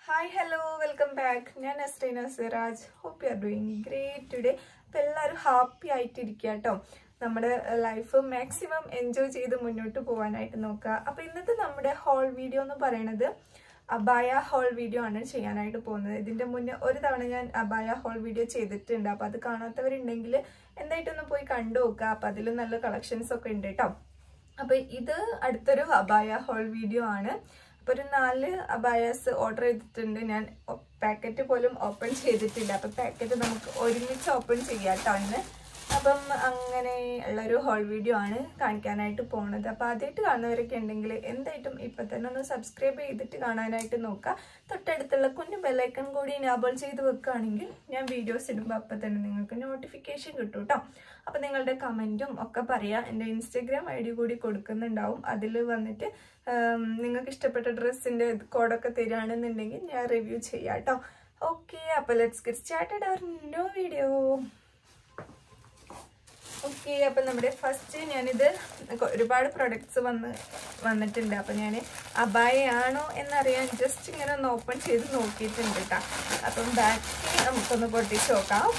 hi hello welcome back ഞാൻ Nasreena Siraj hope you are doing great today അപ്പോൾ എല്ലാവരും happy ആയിട്ടിരിക്കുക കേട്ടോ നമ്മുടെ ലൈഫ് മാക്സിമം എൻജോയ് ചെയ്ത് മുന്നോട്ട് പോകാനായിട്ട് നോക്കുക അപ്പോൾ ഇന്നത്തെ നമ്മുടെ ഹോൾ വീഡിയോ എന്ന് പറയുന്നത് അബായ ഹോൾ വീഡിയോ ആണ് ചെയ്യാനായിട്ട് പോകുന്നത് ഇതിന്റെ മുന്നേ ഒരു തവണ ഞാൻ അബായ ഹോൾ വീഡിയോ ചെയ്തിട്ടുണ്ട് അപ്പോൾ അത് കാണാത്തവരുണ്ടെങ്കിൽ എന്തായിട്ടൊന്ന് പോയി കണ്ടു നോക്കുക അപ്പോൾ അതിൽ നല്ല കളക്ഷൻസ് ഒക്കെ ഉണ്ട് കേട്ടോ അപ്പൊ ഇത് അടുത്തൊരു അബായ ഹോൾ വീഡിയോ ആണ് അപ്പൊ ഒരു നാല് അബായാസ് ഓർഡർ ചെയ്തിട്ടുണ്ട് ഞാൻ പാക്കറ്റ് പോലും ഓപ്പൺ ചെയ്തിട്ടില്ല അപ്പൊ പാക്കറ്റ് നമുക്ക് ഒരുമിച്ച് ഓപ്പൺ ചെയ്യാം കേട്ടോ ഇന്ന് അപ്പം അങ്ങനെ ഉള്ളൊരു ഹോൾ വീഡിയോ ആണ് കാണിക്കാനായിട്ട് പോണത് അപ്പൊ ആദ്യമായിട്ട് കാണുന്നവരൊക്കെ ഉണ്ടെങ്കിൽ എന്തായിട്ടും ഇപ്പൊ തന്നെ ഒന്ന് സബ്സ്ക്രൈബ് ചെയ്തിട്ട് കാണാനായിട്ട് നോക്കുക തൊട്ടടുത്തുള്ള കുഞ്ഞു ബെല്ലൈക്കൺ കൂടി ഇനാബിൾ ചെയ്ത് വെക്കുകയാണെങ്കിൽ ഞാൻ വീഡിയോസ് ഇടുമ്പോൾ അപ്പം തന്നെ നിങ്ങൾക്ക് നോട്ടിഫിക്കേഷൻ കിട്ടും കേട്ടോ അപ്പം നിങ്ങളുടെ കമൻറ്റും ഒക്കെ പറയാം എൻ്റെ ഇൻസ്റ്റഗ്രാം ഐ ഡി കൂടി കൊടുക്കുന്നുണ്ടാവും അതിൽ വന്നിട്ട് നിങ്ങൾക്ക് ഇഷ്ടപ്പെട്ട ഡ്രസ്സിൻ്റെ കോഡൊക്കെ തരികയാണെന്നുണ്ടെങ്കിൽ ഞാൻ റിവ്യൂ ചെയ്യാം കേട്ടോ ഓക്കെ അപ്പോൾ ലെറ്റ്സ് ഗെറ്റ് സ്റ്റാർട്ടഡ് അവർ നോ വീഡിയോ ഓക്കെ അപ്പം നമ്മുടെ ഫസ്റ്റ് ഞാനിത് ഒരുപാട് പ്രൊഡക്ട്സ് വന്ന് വന്നിട്ടുണ്ട് അപ്പം ഞാൻ അബായയാണോ എന്നറിയാൻ ജസ്റ്റ് ഇങ്ങനെ ഒന്ന് ഓപ്പൺ ചെയ്ത് നോക്കിയിട്ടുണ്ട് കേട്ടോ അപ്പം ബാക്കി നമുക്കൊന്ന് പൊട്ടിച്ച് നോക്കാം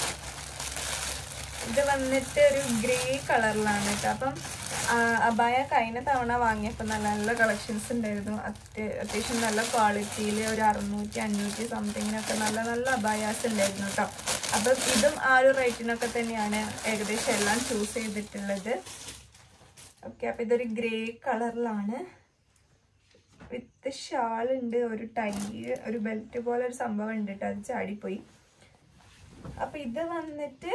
ഇത് വന്നിട്ട് ഒരു ഗ്രേ കളറിലാണ് കേട്ടോ അപ്പം അബായ കഴിഞ്ഞ തവണ വാങ്ങിയപ്പോൾ നല്ല നല്ല കളക്ഷൻസ് ഉണ്ടായിരുന്നു അത്യാവശ്യം നല്ല ക്വാളിറ്റിയിൽ ഒരു അറുന്നൂറ്റി അഞ്ഞൂറ്റി സംതിങ്ങിനൊക്കെ നല്ല നല്ല അബായാസ് ഉണ്ടായിരുന്നു കേട്ടോ അപ്പം ഇതും ആ ഒരു റേറ്റിനൊക്കെ തന്നെയാണ് ഏകദേശം എല്ലാം ചൂസ് ചെയ്തിട്ടുള്ളത് ഓക്കെ അപ്പം ഇതൊരു ഗ്രേ കളറിലാണ് വിത്ത് ഷാൾ ഉണ്ട് ഒരു ടൈ ഒരു ബെൽറ്റ് പോലെ ഒരു സംഭവം ഉണ്ട് കേട്ടോ അത് ചാടിപ്പോയി അപ്പം ഇത് വന്നിട്ട്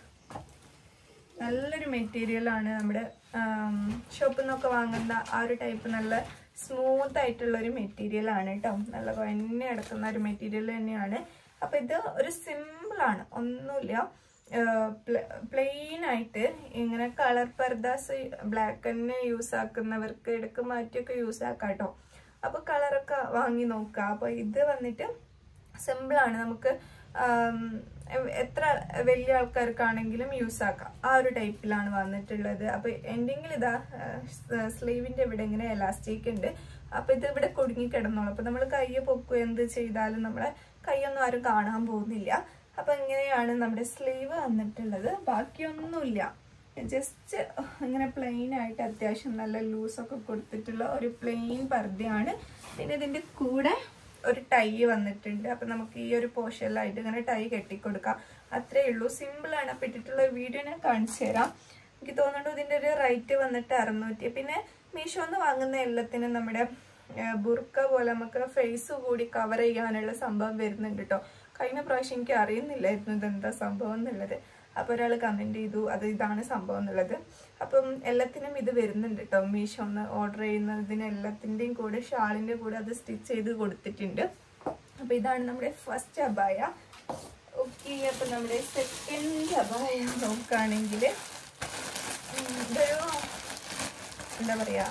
നല്ലൊരു മെറ്റീരിയൽ ആണ് നമ്മുടെ ഷോപ്പിൽ നിന്നൊക്കെ വാങ്ങുന്ന ആ ഒരു ടൈപ്പ് നല്ല സ്മൂത്ത് ആയിട്ടുള്ള ഒരു മെറ്റീരിയൽ ആണ് കേട്ടോ നല്ല വന്നെ എടുക്കുന്ന ഒരു മെറ്റീരിയൽ തന്നെയാണ് അപ്പൊ ഇത് ഒരു സിമ്പിൾ ആണ് ഒന്നുമില്ല പ്ലെയിൻ ആയിട്ട് ഇങ്ങനെ കളർ പർദാസ് ബ്ലാക്ക് തന്നെ യൂസ് ആക്കുന്നവർക്ക് ഇടക്ക് മാറ്റിയൊക്കെ യൂസ് ആക്കാം കേട്ടോ അപ്പൊ കളറൊക്കെ വാങ്ങി നോക്കുക അപ്പൊ ഇത് വന്നിട്ട് സിമ്പിൾ ആണ് നമുക്ക് എത്ര വലിയ ആൾക്കാർക്കാണെങ്കിലും യൂസ് ആക്കാം ആ ഒരു ടൈപ്പിലാണ് വന്നിട്ടുള്ളത് അപ്പൊ എൻഡിങ്ങിൽ ഇതാ സ്ലീവിന്റെ ഇവിടെ ഇങ്ങനെ എലാസ്റ്റിക് ഉണ്ട് അപ്പൊ ഇത് ഇവിടെ കുടുങ്ങി കിടന്നോളൂ അപ്പൊ നമ്മൾ കൈ പൊക്കുക എന്ത് ചെയ്താലും നമ്മളെ കൈയൊന്നും ആരും കാണാൻ പോകുന്നില്ല അപ്പൊ ഇങ്ങനെയാണ് നമ്മുടെ സ്ലീവ് വന്നിട്ടുള്ളത് ബാക്കിയൊന്നുമില്ല ജസ്റ്റ് ഇങ്ങനെ പ്ലെയിൻ ആയിട്ട് അത്യാവശ്യം നല്ല ലൂസൊക്കെ കൊടുത്തിട്ടുള്ള ഒരു പ്ലെയിൻ പർദ്ദയാണ് പിന്നെ ഇതിന്റെ കൂടെ ഒരു ടൈ വന്നിട്ടുണ്ട് അപ്പൊ നമുക്ക് ഈ ഒരു പോർഷനിലായിട്ട് ഇങ്ങനെ ടൈ കെട്ടിക്കൊടുക്കാം അത്രേ ഉള്ളൂ സിമ്പിൾ ആണ് അപ്പൊ ഇട്ടിട്ടുള്ള വീഡിയോ ഞാൻ കാണിച്ചു തരാം എനിക്ക് തോന്നുന്നു ഇതിന്റെ ഒരു റേറ്റ് വന്നിട്ട് അറുന്നൂറ്റി പിന്നെ മീഷോന്ന് വാങ്ങുന്ന എല്ലാത്തിനും നമ്മുടെ ബുർക്ക പോലെ നമുക്ക് ഫേസ് കൂടി കവർ ചെയ്യാനുള്ള സംഭവം വരുന്നുണ്ട് കേട്ടോ കഴിഞ്ഞ പ്രാവശ്യം എനിക്ക് അറിയുന്നില്ലായിരുന്നു ഇതെന്താ സംഭവം എന്നുള്ളത് അപ്പൊ ഒരാൾ കമന്റ് ചെയ്തു അത് ഇതാണ് സംഭവം എന്നുള്ളത് അപ്പം എല്ലാത്തിനും ഇത് വരുന്നുണ്ട് കേട്ടോ മീഷോന്ന് ഓർഡർ ചെയ്യുന്നതിന് എല്ലാത്തിൻ്റെയും കൂടെ ഷാളിന്റെ കൂടെ അത് സ്റ്റിച്ച് ചെയ്ത് കൊടുത്തിട്ടുണ്ട് അപ്പൊ ഇതാണ് നമ്മുടെ ഫസ്റ്റ് അബായ ഓക്കെ അപ്പൊ നമ്മുടെ സെക്കൻഡ് അബായ നോക്കുകയാണെങ്കിൽ ഇതൊരു എന്താ പറയാ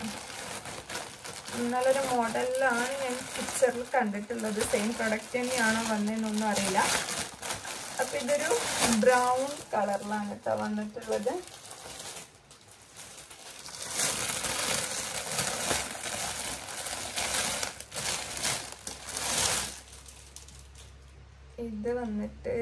നല്ലൊരു മോഡലിലാണ് ഞാൻ പിക്ചറിൽ കണ്ടിട്ടുള്ളത് സെയിം പ്രൊഡക്റ്റ് തന്നെയാണോ വന്നതെന്നൊന്നും അറിയില്ല അപ്പൊ ഇതൊരു ബ്രൗൺ കളറിലാണ് കേട്ടോ വന്നിട്ടുള്ളത് ഇത് വന്നിട്ട്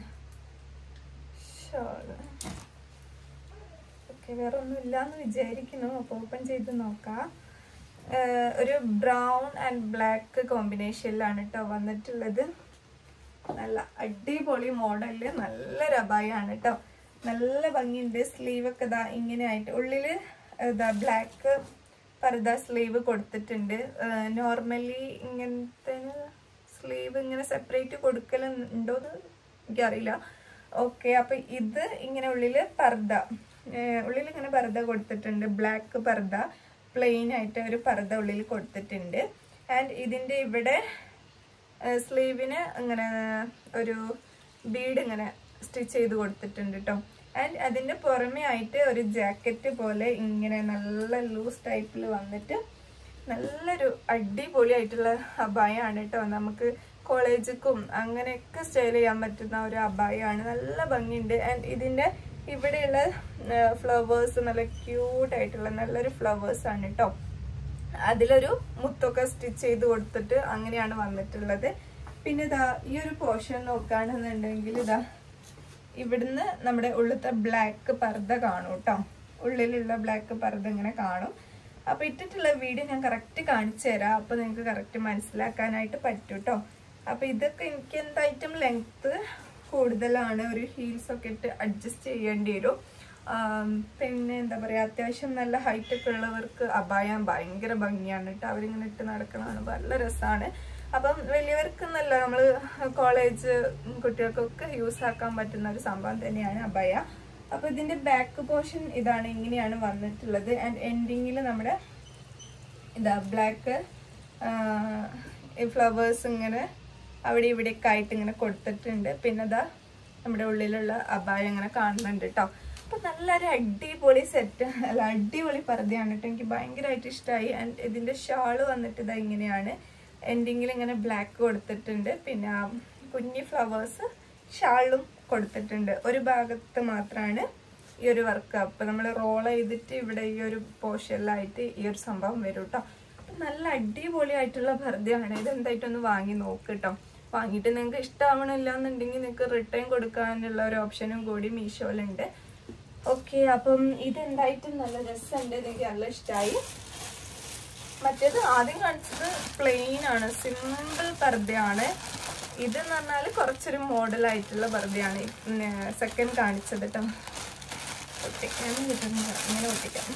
ഷോള് ഓക്കെ വേറെ ഒന്നും ഇല്ലാന്ന് വിചാരിക്കുന്നു അപ്പൊ ഓപ്പൺ ചെയ്ത് നോക്കാം ഒരു ബ്രൗൺ ആൻഡ് ബ്ലാക്ക് കോമ്പിനേഷനിലാണ് കേട്ടോ വന്നിട്ടുള്ളത് നല്ല അടിപൊളി മോഡലില് നല്ലൊരു അബായാണ് കേട്ടോ നല്ല ഭംഗിയുണ്ട് സ്ലീവ് ഒക്കെ ഇതാ ഇങ്ങനെ ആയിട്ട് ഉള്ളില് ഇതാ ബ്ലാക്ക് പർദ സ്ലീവ് കൊടുത്തിട്ടുണ്ട് നോർമലി ഇങ്ങനത്തെ സ്ലീവ് ഇങ്ങനെ സെപ്പറേറ്റ് കൊടുക്കലുണ്ടോന്ന് എനിക്കറിയില്ല ഓക്കെ അപ്പൊ ഇത് ഇങ്ങനെ ഉള്ളില് പർദ ഉള്ളിൽ ഇങ്ങനെ പർദ കൊടുത്തിട്ടുണ്ട് ബ്ലാക്ക് പർദ പ്ലെയിൻ ആയിട്ട് ഒരു പർദ ഉള്ളിൽ കൊടുത്തിട്ടുണ്ട് ആൻഡ് ഇതിന്റെ ഇവിടെ സ്ലീവിന് ഇങ്ങനെ ഒരു ബീഡ് ഇങ്ങനെ സ്റ്റിച്ച് ചെയ്ത് കൊടുത്തിട്ടുണ്ട് കേട്ടോ ആൻഡ് അതിന്റെ പുറമെ ആയിട്ട് ഒരു ജാക്കറ്റ് പോലെ ഇങ്ങനെ നല്ല ലൂസ് ടൈപ്പിൽ വന്നിട്ട് നല്ലൊരു അടിപൊളിയായിട്ടുള്ള അബായാണ് കേട്ടോ നമുക്ക് കോളേജിക്കും അങ്ങനെയൊക്കെ സ്റ്റൈൽ ചെയ്യാൻ പറ്റുന്ന ഒരു അബായാണ് നല്ല ഭംഗിയുണ്ട് ആൻഡ് ഇതിന്റെ ഇവിടെയുള്ള ഫ്ലവേഴ്സ് നല്ല ക്യൂട്ട് ആയിട്ടുള്ള നല്ലൊരു ഫ്ലവേഴ്സ് ആണ് കേട്ടോ അതിലൊരു മുത്തൊക്കെ സ്റ്റിച്ച് ചെയ്ത് കൊടുത്തിട്ട് അങ്ങനെയാണ് വന്നിട്ടുള്ളത് പിന്നെ ഇതാ ഈ ഒരു പോർഷൻ നോക്കുകയാണെന്നുണ്ടെങ്കിൽ ഇതാ ഇവിടുന്ന് നമ്മുടെ ഉള്ളിലത്തെ ബ്ലാക്ക് പർദ്ദ കാണും കേട്ടോ ഉള്ളിലുള്ള ബ്ലാക്ക് പർദ്ദ ഇങ്ങനെ കാണും അപ്പൊ ഇട്ടിട്ടുള്ള വീഡിയോ ഞാൻ കറക്റ്റ് കാണിച്ചു തരാം അപ്പൊ നിങ്ങൾക്ക് കറക്റ്റ് മനസ്സിലാക്കാനായിട്ട് പറ്റും കേട്ടോ അപ്പൊ ഇതൊക്കെ എനിക്ക് എന്തായിട്ടും ലെങ്ത് കൂടുതലാണ് ഒരു ഹീൽസ് ഒക്കെ ഇട്ട് അഡ്ജസ്റ്റ് ചെയ്യേണ്ടി വരും ആം, പിന്നെ എന്താ പറയാ അത്യാവശ്യം നല്ല ഹൈറ്റ് ഒക്കെ ഉള്ളവർക്ക് അപായം ഭയങ്കര ഭംഗിയാണ് കേട്ടോ അവരിങ്ങനെ ഇട്ട് നടക്കണതാണ് നല്ല രസമാണ് അപ്പം വലിയവർക്ക് എന്നല്ല നമ്മൾ കോളേജ് കുട്ടികൾക്കൊക്കെ യൂസ് ആക്കാൻ പറ്റുന്ന ഒരു സംഭവം തന്നെയാണ് അബയ അപ്പൊ ഇതിന്റെ ബാക്ക് പോർഷൻ ഇതാണ് ഇങ്ങനെയാണ് വന്നിട്ടുള്ളത് ആൻഡ് എൻഡിങ്ങിൽ നമ്മുടെ ഇതാ ബ്ലാക്ക് ഫ്ലവേഴ്സ് ഇങ്ങനെ അവിടെ ഇവിടെയൊക്കെ ആയിട്ട് ഇങ്ങനെ കൊടുത്തിട്ടുണ്ട് പിന്നെ ഇതാ നമ്മുടെ ഉള്ളിലുള്ള അബായ ഇങ്ങനെ കാണുന്നുണ്ട് കേട്ടോ അപ്പൊ നല്ലൊരു അടിപൊളി സെറ്റ് അല്ല അടിപൊളി പർദ്ദയാണ് കേട്ടോ എനിക്ക് ഭയങ്കരമായിട്ട് ഇഷ്ടമായി ആൻഡ് ഇതിന്റെ ഷാള് വന്നിട്ട് ഇതാ ഇങ്ങനെയാണ് എൻഡിങ്ങിൽ ഇങ്ങനെ ബ്ലാക്ക് കൊടുത്തിട്ടുണ്ട് പിന്നെ ആ കുഞ്ഞി ഫ്ലവേഴ്സ് ഷാളും കൊടുത്തിട്ടുണ്ട് ഒരു ഭാഗത്ത് മാത്രമാണ് ഈ ഒരു വർക്ക് അപ്പൊ നമ്മൾ റോൾ ചെയ്തിട്ട് ഇവിടെ ഈ ഒരു പോർഷനിലായിട്ട് ഈ ഒരു സംഭവം വരും കേട്ടോ അപ്പൊ നല്ല അടിപൊളിയായിട്ടുള്ള പർദ്ദയാണ് ഇത് എന്തായിട്ടൊന്ന് വാങ്ങി നോക്ക് കേട്ടോ വാങ്ങിയിട്ട് നിങ്ങൾക്ക് ഇഷ്ടമാവണില്ല എന്നുണ്ടെങ്കിൽ നിങ്ങൾക്ക് റിട്ടേൺ കൊടുക്കാനുള്ള ഒരു ഓപ്ഷനും കൂടി മീഷോയിലുണ്ട് ഓക്കെ അപ്പം ഇത് എന്തായിട്ടും നല്ല രസമുണ്ട് എനിക്ക് നല്ല ഇഷ്ടമായി മറ്റേത് ആദ്യം കാണിച്ചത് പ്ലെയിൻ ആണ് സിമ്പിൾ പർദ്ദയാണ് ഇതെന്ന് പറഞ്ഞാൽ കുറച്ചൊരു മോഡൽ ആയിട്ടുള്ള പർദ്ദയാണ് സെക്കൻഡ് കാണിച്ചത് കേട്ടോ ഒട്ടിക്കാൻ കിട്ടുന്നില്ല ഇങ്ങനെ ഒട്ടിക്കാം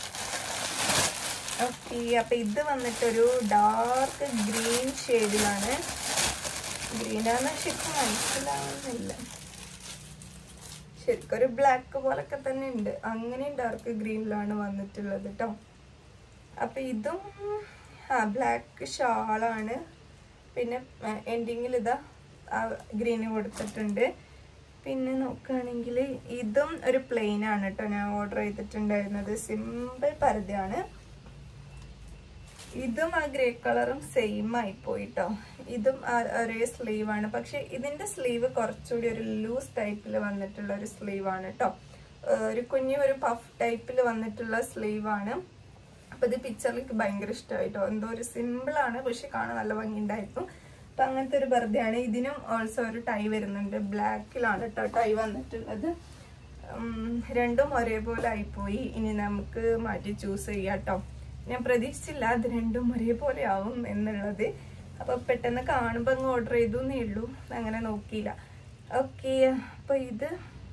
ഓക്കെ അപ്പൊ ഇത് വന്നിട്ടൊരു ഡാർക്ക് ഗ്രീൻ ഷെയ്ഡിലാണ് ഗ്രീനാന്ന് ശരിക്കും മനസ്സിലാവുന്നില്ല ശരിക്കും ഒരു ബ്ലാക്ക് പോലൊക്കെ തന്നെ ഉണ്ട് അങ്ങനെയും ഡാർക്ക് ഗ്രീനിലാണ് വന്നിട്ടുള്ളത് കേട്ടോ അപ്പൊ ഇതും ആ ബ്ലാക്ക് ഷാളാണ് പിന്നെ എൻഡിങ്ങിൽ ഇതാ ഗ്രീന് കൊടുത്തിട്ടുണ്ട് പിന്നെ നോക്കുകയാണെങ്കിൽ ഇതും ഒരു പ്ലെയിൻ ആണ് കേട്ടോ ഞാൻ ഓർഡർ ചെയ്തിട്ടുണ്ടായിരുന്നത് സിമ്പിൾ പരതയാണ് ഇതും ആ ഗ്രേ കളറും സെയിം ആയി പോയിട്ടോ ഇതും ആ- ഒരേ സ്ലീവ് ആണ് പക്ഷെ ഇതിന്റെ സ്ലീവ് കുറച്ചുകൂടി ഒരു ലൂസ് ടൈപ്പിൽ വന്നിട്ടുള്ള ഒരു സ്ലീവ് ആണ് കേട്ടോ ഒരു കുഞ്ഞു ഒരു പഫ് ടൈപ്പിൽ വന്നിട്ടുള്ള സ്ലീവ് ആണ് അപ്പൊ ഇത് പിക്ചറിലേക്ക് ഭയങ്കര ഇഷ്ടമായിട്ടോ എന്തോ ഒരു സിമ്പിൾ ആണ് പക്ഷെ കാണാൻ നല്ല ഭംഗിയുണ്ടായിരുന്നു അപ്പൊ അങ്ങനത്തെ ഒരു ബർദയാണ് ഇതിനും ഓൾസോ ഒരു ടൈ വരുന്നുണ്ട് ബ്ലാക്കിലാണ് കേട്ടോ ടൈ വന്നിട്ടുള്ളത് ഉം, രണ്ടും ഒരേപോലെ ആയിപ്പോയി ഇനി നമുക്ക് മാറ്റി ചൂസ് ചെയ്യാം കേട്ടോ ഞാൻ പ്രതീക്ഷിച്ചില്ല അത് രണ്ടും ഒരേപോലെ ആവും എന്നുള്ളത് അപ്പൊ പെട്ടെന്ന് കാണുമ്പോ അങ്ങ് ഓർഡർ ചെയ്തു എന്നേ ഉള്ളൂ അങ്ങനെ നോക്കിയില്ല ഓക്കെ അപ്പൊ ഇത്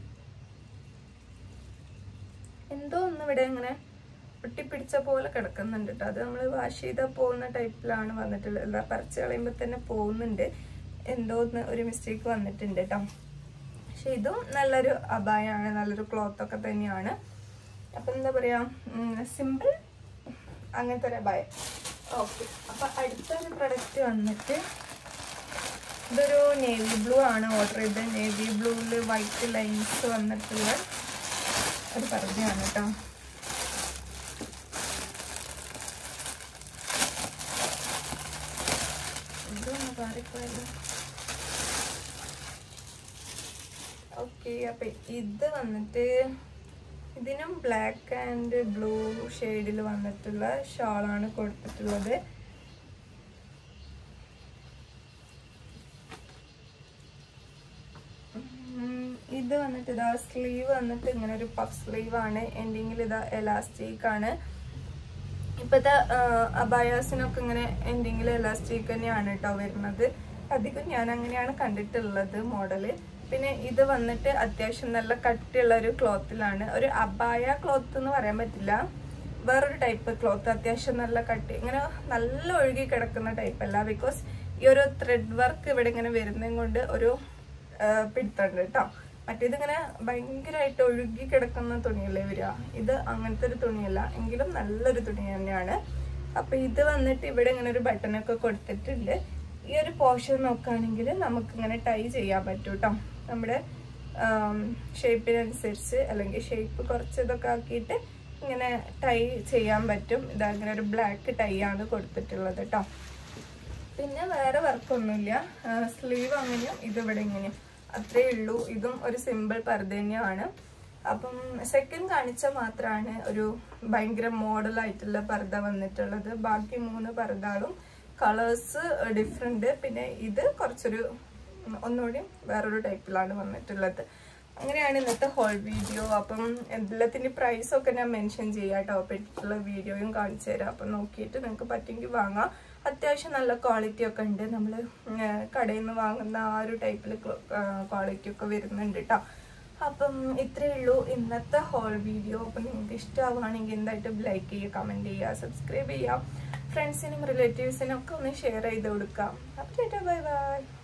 എന്തോ ഒന്ന് ഇവിടെ ഇങ്ങനെ ഒട്ടിപ്പിടിച്ച പോലെ കിടക്കുന്നുണ്ട് കേട്ടോ അത് നമ്മൾ വാഷ് ചെയ്താൽ പോകുന്ന ടൈപ്പിലാണ് വന്നിട്ടുള്ളത് അല്ല പറിച്ച് കളയുമ്പോൾ തന്നെ പോകുന്നുണ്ട് എന്തോ ഒന്ന് ഒരു മിസ്റ്റേക്ക് വന്നിട്ടുണ്ട് കേട്ടോ പക്ഷെ ഇതും നല്ലൊരു അപായാണ് നല്ലൊരു ക്ലോത്ത് ഒക്കെ തന്നെയാണ് അപ്പൊ എന്താ പറയാ സിമ്പിൾ അങ്ങനത്തെ ഒരു അപായം ഓക്കെ അപ്പൊ അടുത്തൊരു പ്രൊഡക്റ്റ് വന്നിട്ട് ഇതൊരു നേവി ബ്ലൂ ആണ് ഓർഡർ ചെയ്തത് നേവി ബ്ലൂവിൽ വൈറ്റ് ലൈൻസ് വന്നിട്ടുള്ള ഒരു പർദ്ദയാണ് കേട്ടോ ഇതൊന്ന് മാറിപ്പോയല്ലോ ഓക്കെ അപ്പൊ ഇത് വന്നിട്ട് ഇതിനും ബ്ലാക്ക് ആൻഡ് ബ്ലൂ ഷെയ്ഡിൽ വന്നിട്ടുള്ള ഷാളാണ് കൊടുത്തിട്ടുള്ളത് ഉം, ഇത് വന്നിട്ട് ഇതാ സ്ലീവ് വന്നിട്ട് ഇങ്ങനെ ഒരു പഫ് സ്ലീവ് ആണ് എൻഡിങ്ങിൽ ഇതാ എലാസ്റ്റിക് ആണ് ഇപ്പത്തെ അബായാസിനൊക്കെ ഇങ്ങനെ എൻഡിങ്ങിൽ എലാസ്റ്റിക് തന്നെയാണ് കേട്ടോ വരുന്നത് അധികം ഞാൻ അങ്ങനെയാണ് കണ്ടിട്ടുള്ളത് മോഡല് പിന്നെ ഇത് വന്നിട്ട് അത്യാവശ്യം നല്ല കട്ടിയുള്ള ഒരു ക്ലോത്തിലാണ് ഒരു അബായ ക്ലോത്ത് എന്ന് പറയാൻ പറ്റില്ല വേറൊരു ടൈപ്പ് ക്ലോത്ത് അത്യാവശ്യം നല്ല കട്ടി ഇങ്ങനെ നല്ല ഒഴുകി കിടക്കുന്ന ടൈപ്പ് അല്ല ബിക്കോസ് ഈ ഒരു ത്രെഡ് വർക്ക് ഇവിടെ ഇങ്ങനെ വരുന്നതും കൊണ്ട് ഒരു ആ, പിടുത്തമുണ്ട് കേട്ടോ മറ്റേതിങ്ങനെ ഭയങ്കരമായിട്ട് ഒഴുകി കിടക്കുന്ന തുണിയല്ലേ വരിക ഇത് അങ്ങനത്തെ ഒരു തുണിയല്ല എങ്കിലും നല്ലൊരു തുണി തന്നെയാണ് അപ്പൊ ഇത് വന്നിട്ട് ഇവിടെ ഇങ്ങനെ ഒരു ബട്ടണൊക്കെ കൊടുത്തിട്ടുണ്ട് ഈ ഒരു പോർഷൻ നോക്കുകയാണെങ്കിൽ നമുക്ക് ഇങ്ങനെ ടൈ ചെയ്യാൻ പറ്റും കേട്ടോ നമ്മുടെ ഷേപ്പിനനുസരിച്ച് അല്ലെങ്കിൽ ഷേപ്പ് കുറച്ച് ഇതൊക്കെ ആക്കിയിട്ട് ഇങ്ങനെ ടൈ ചെയ്യാൻ പറ്റും ഇതാ ഇങ്ങനെ ഒരു ബ്ലാക്ക് ടൈ ആണ് കൊടുത്തിട്ടുള്ളത് കേട്ടോ പിന്നെ വേറെ വർക്കൊന്നുമില്ല സ്ലീവ് അങ്ങനെയും ഇതിവിടെ ഇങ്ങനെയും അത്രേ ഉള്ളൂ ഇതും ഒരു സിമ്പിൾ പർദ്ദ തന്നെയാണ് അപ്പം സെക്കൻഡ് കാണിച്ച മാത്രമാണ് ഒരു ഭയങ്കര മോഡലായിട്ടുള്ള പർദ്ദ വന്നിട്ടുള്ളത് ബാക്കി മൂന്ന് പർദ്ദകളും കളേഴ്സ് ഡിഫറെന്റ് പിന്നെ ഇത് കുറച്ചൊരു ഉം, ഒന്നുകൂടി വേറൊരു ടൈപ്പിലാണ് വന്നിട്ടുള്ളത് അങ്ങനെയാണ് ഇന്നത്തെ ഹോൾ വീഡിയോ അപ്പം എല്ലാത്തിൻ്റെ പ്രൈസൊക്കെ ഞാൻ മെൻഷൻ ചെയ്യാം കേട്ടോ പെട്ടിട്ടുള്ള വീഡിയോയും കാണിച്ചു തരാം അപ്പം നോക്കിയിട്ട് നിങ്ങൾക്ക് പറ്റുമെങ്കിൽ വാങ്ങാം അത്യാവശ്യം നല്ല ക്വാളിറ്റി ഒക്കെ ഉണ്ട് നമ്മൾ കടയിൽ നിന്ന് വാങ്ങുന്ന ആ ഒരു ടൈപ്പിൽ ക്വാളിറ്റി ഒക്കെ വരുന്നുണ്ട് കേട്ടോ അപ്പം ഇത്രയേ ഉള്ളൂ ഇന്നത്തെ ഹോൾ വീഡിയോ അപ്പം നിങ്ങൾക്ക് ഇഷ്ടമാവുകയാണെങ്കിൽ എന്തായിട്ടും ലൈക്ക് ചെയ്യുക കമൻറ്റ് ചെയ്യുക സബ്സ്ക്രൈബ് ചെയ്യുക ഫ്രണ്ട്സിനും റിലേറ്റീവ്സിനും ഒക്കെ ഒന്ന് ഷെയർ ചെയ്ത് കൊടുക്കാം അപ്പം ചേട്ടാ ബൈ ബൈ